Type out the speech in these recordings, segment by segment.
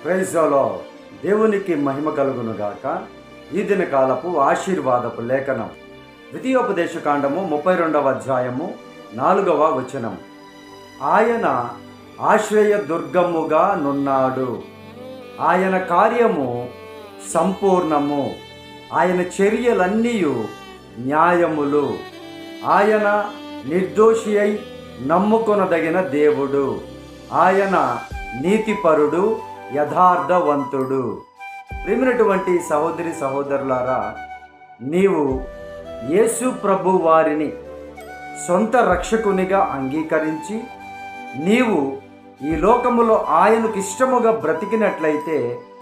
ప్రైజోలో దేవునికి మహిమ కలుగునుగాక ఈ దిన కాలపు ఆశీర్వాదపు లేఖనం ద్వితీయోపదేశ కాండము ముప్పై రెండవ అధ్యాయము నాలుగవ వచనం ఆయన ఆశ్రయ దుర్గముగా నున్నాడు ఆయన కార్యము సంపూర్ణము ఆయన చర్యలన్నీ న్యాయములు ఆయన నిర్దోషి అయి నమ్ముకొనదగిన దేవుడు ఆయన నీతిపరుడు యథార్థవంతుడు ప్రేమినటువంటి సహోదరి సహోదరులారా నీవు యేసు ప్రభు వారిని సొంత రక్షకునిగా అంగీకరించి నీవు ఈ లోకములో ఆయనకు ఇష్టముగా బ్రతికినట్లయితే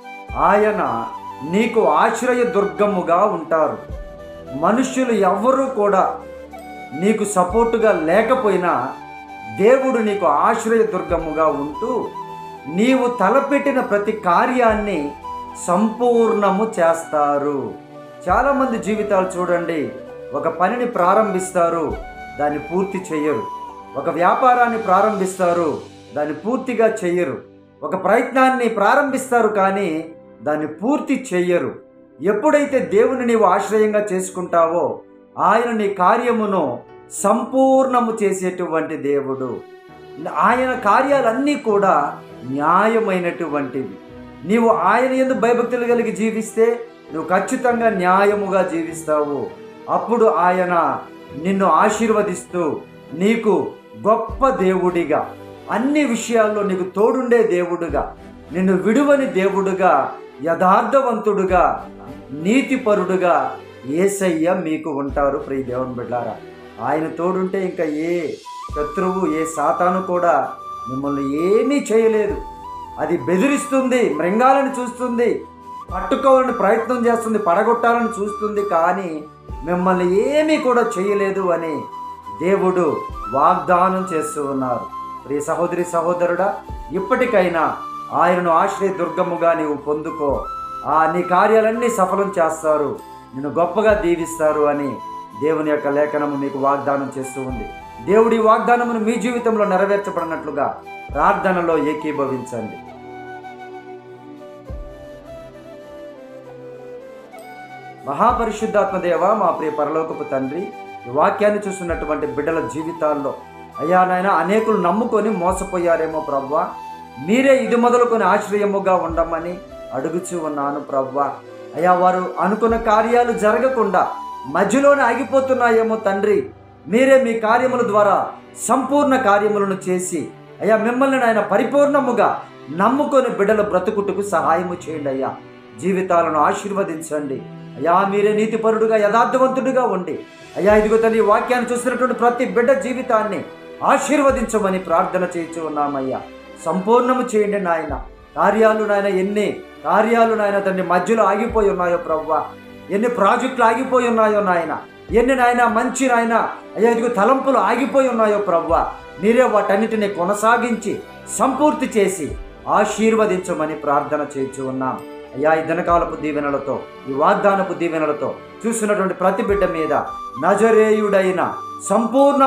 ఆయన నీకు ఆశ్రయ దుర్గముగా ఉంటారు మనుష్యులు ఎవ్వరూ కూడా నీకు సపోర్టుగా లేకపోయినా దేవుడు నీకు ఆశ్రయ దుర్గముగా ఉంటూ నీవు తలపెట్టిన ప్రతి కార్యాన్ని సంపూర్ణము చేస్తారు చాలామంది జీవితాలు చూడండి ఒక పనిని ప్రారంభిస్తారు దాన్ని పూర్తి చెయ్యరు ఒక వ్యాపారాన్ని ప్రారంభిస్తారు దాన్ని పూర్తిగా చెయ్యరు ఒక ప్రయత్నాన్ని ప్రారంభిస్తారు కానీ దాన్ని పూర్తి చెయ్యరు ఎప్పుడైతే దేవుని నీవు ఆశ్రయంగా చేసుకుంటావో ఆయన నీ కార్యమును సంపూర్ణము చేసేటువంటి దేవుడు ఆయన కార్యాలన్నీ కూడా న్యాయమైనటువంటివి నీవు ఆయన ఎందు భయభక్తులు కలిగి జీవిస్తే నువ్వు ఖచ్చితంగా న్యాయముగా జీవిస్తావు అప్పుడు ఆయన నిన్ను ఆశీర్వదిస్తూ నీకు గొప్ప దేవుడిగా అన్ని విషయాల్లో నీకు తోడుండే దేవుడుగా నిన్ను విడువని దేవుడుగా యథార్థవంతుడుగా నీతిపరుడుగా ఏసయ్య మీకు ఉంటారు ప్రియ దేవుని బిడ్డారా ఆయన తోడుంటే ఇంకా ఏ శత్రువు ఏ సాతాను కూడా మిమ్మల్ని ఏమీ చేయలేదు అది బెదిరిస్తుంది మృంగాలను చూస్తుంది పట్టుకోవాలని ప్రయత్నం చేస్తుంది పడగొట్టాలని చూస్తుంది కానీ మిమ్మల్ని ఏమీ కూడా చేయలేదు అని దేవుడు వాగ్దానం చేస్తూ ఉన్నారు ప్రియ సహోదరి సహోదరుడా ఇప్పటికైనా ఆయనను ఆశ్రయ దుర్గముగా నీవు పొందుకో ఆ నీ కార్యాలన్నీ సఫలం చేస్తారు నిన్ను గొప్పగా దీవిస్తారు అని దేవుని యొక్క లేఖనము మీకు వాగ్దానం చేస్తూ ఉంది దేవుడి వాగ్దానమును మీ జీవితంలో నెరవేర్చబడినట్లుగా ప్రార్థనలో ఏకీభవించండి మహాపరిశుద్ధాత్మ దేవ మా ప్రియ పరలోకపు తండ్రి ఈ వాక్యాన్ని చూస్తున్నటువంటి బిడ్డల జీవితాల్లో అయ్యా నాయన అనేకులు నమ్ముకొని మోసపోయారేమో ప్రవ్వా మీరే ఇది మొదలుకొని ఆశ్రయముగా ఉండమని అడుగుచూ ఉన్నాను ప్రవ్వా అయ్యా వారు అనుకున్న కార్యాలు జరగకుండా మధ్యలోనే ఆగిపోతున్నాయేమో తండ్రి మీరే మీ కార్యముల ద్వారా సంపూర్ణ కార్యములను చేసి అయ్యా మిమ్మల్ని ఆయన పరిపూర్ణముగా నమ్ముకొని బిడ్డల బ్రతుకుటకు సహాయము చేయండి అయ్యా జీవితాలను ఆశీర్వదించండి అయ్యా మీరే నీతిపరుడుగా యథార్థవంతుడిగా ఉండి అయ్యా ఇదిగో తల్లి ఈ వాక్యాన్ని చూసినటువంటి ప్రతి బిడ్డ జీవితాన్ని ఆశీర్వదించమని ప్రార్థన చేయించు ఉన్నామయ్యా సంపూర్ణము చేయండి నాయన కార్యాలు నాయన ఎన్ని కార్యాలు నాయన తండ్రి మధ్యలో ఆగిపోయి ఉన్నాయో ప్రవ్వా ఎన్ని ప్రాజెక్టులు ఆగిపోయి ఉన్నాయో నాయన ఎన్ని నాయన మంచి నాయన అయ్యా ఇదిగో తలంపులు ఆగిపోయి ఉన్నాయో ప్రవ్వా మీరే వాటన్నిటిని కొనసాగించి సంపూర్తి చేసి ఆశీర్వదించమని ప్రార్థన చేయించు ఉన్నాం అయ్యా ఈ దినకాలపు దీవెనలతో ఈ వాగ్దానపు దీవెనలతో చూస్తున్నటువంటి ప్రతి బిడ్డ మీద నజరేయుడైన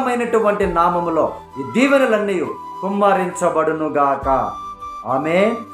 సంపూర్ణమైనటువంటి నామములో ఈ దీవెనలన్నీ కుమ్మరించబడునుగాక ఆమె